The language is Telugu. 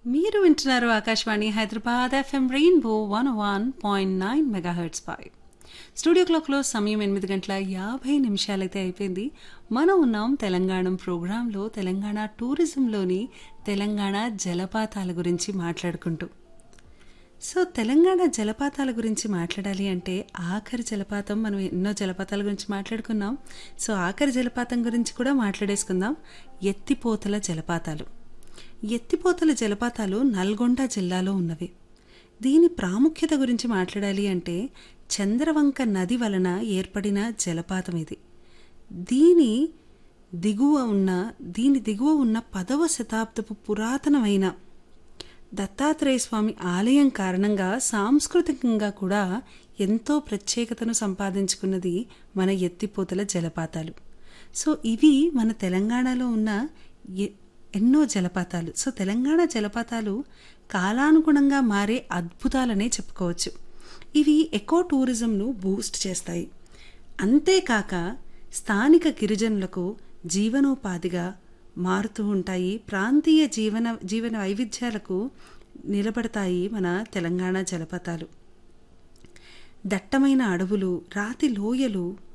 మీరు వింటున్నారు Akashvani Hyderabad FM rainbow one one point nine megahertz పై స్టూడియో క్లాక్లో సమయం ఎనిమిది గంటల యాభై నిమిషాలైతే అయిపోయింది మనం ఉన్నాం తెలంగాణ ప్రోగ్రాంలో తెలంగాణ టూరిజంలోని తెలంగాణ జలపాతాల గురించి మాట్లాడుకుంటూ సో తెలంగాణ జలపాతాల గురించి మాట్లాడాలి అంటే ఆఖరి జలపాతం మనం ఎన్నో జలపాతాల గురించి మాట్లాడుకున్నాం సో ఆఖరి జలపాతం గురించి కూడా మాట్లాడేసుకుందాం ఎత్తిపోతల జలపాతాలు ఎత్తిపోతల జలపాతాలు నల్గొండ జిల్లాలో ఉన్నవి దీని ప్రాముఖ్యత గురించి మాట్లాడాలి అంటే చంద్రవంక నది వలన ఏర్పడిన జలపాతం ఇది దీని దిగువ ఉన్న దీని దిగువ ఉన్న పదవ శతాబ్దపు పురాతనమైన దత్తాత్రేయ స్వామి ఆలయం కారణంగా సాంస్కృతికంగా కూడా ఎంతో ప్రత్యేకతను సంపాదించుకున్నది మన ఎత్తిపోతల జలపాతాలు సో ఇవి మన తెలంగాణలో ఉన్న ఎ- ఎన్నో జలపాతాలు సో తెలంగాణ జలపాతాలు కాలానుగుణంగా మారే అద్భుతాలనే చెప్పుకోవచ్చు ఇవి ఎకో టూరిజంను బూస్ట్ చేస్తాయి అంతేకాక స్థానిక గిరిజనులకు జీవనోపాధిగా మారుతూ ఉంటాయి ప్రాంతీయ జీవన జీవన వైవిధ్యాలకు నిలబడతాయి మన తెలంగాణ జలపాతాలు దట్టమైన అడవులు రాతి లోయలు